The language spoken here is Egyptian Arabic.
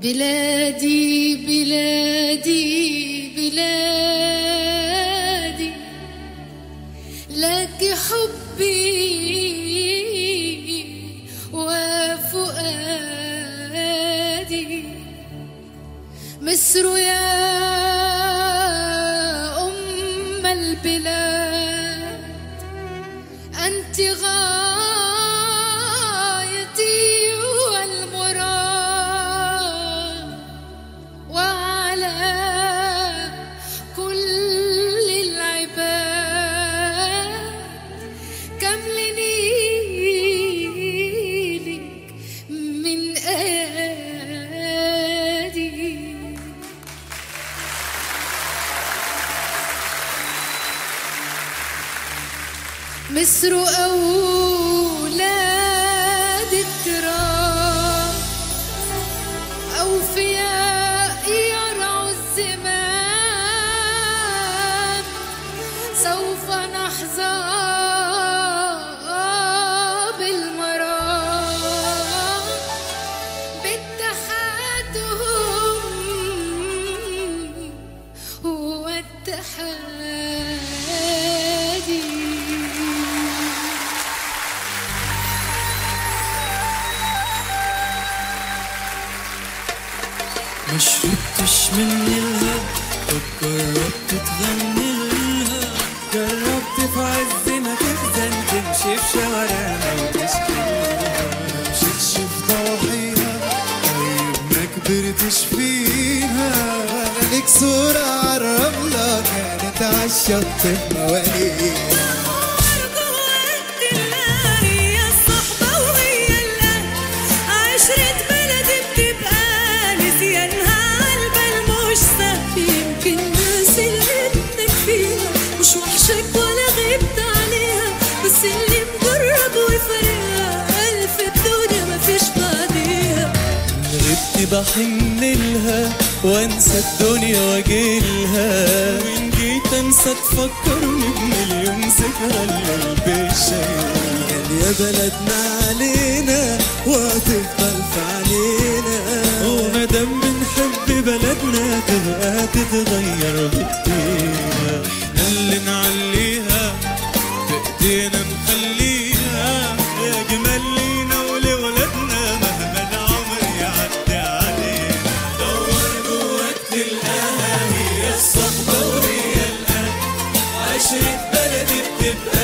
بلادي بلادي بلادي لك حبي وفؤادي مصر يا أم البلاد أنت غايتي والمراد وعلى كل العباد كم لنيلك من أيادي مصر أولاد التراب أوفياء يرعوا الزمان سوف نحظى بالمرام باتحادهم هو التحادي ما شربتش من الها طب جربت تغني لها جربت في عز ما تحزن تمشي في شوارعنا وتشكيها مشيتش في ضواحيها طيب ما كبرتش فيها وانا ليك صورة عالرملة كانت عالشط في موانيها هي الصحبة وهي الأهل عشرة بلد بتبقى نسيانها عالبال مش سهل يمكن ناس اللي انك فيها مش وحشك ولا غبت عليها بس اللي مجرب وفرقها ألف الدنيا مفيش بعديها غبت بحن لها وانسى الدنيا واجيلها وان جيت انسى تفكرني بمليون ذكرى القلب شايلها يا بلدنا علينا وهتفضل في علينا ومادام بنحب بلدنا تبقى تتغير بايدينا احنا اللي نعليها بايدينا نخليها يا جمال لينا ولولادنا مهما العمر يعدي علينا دور جواك تلقاها هي الصحبة وهي الأهل عشرة بلدي بتبقى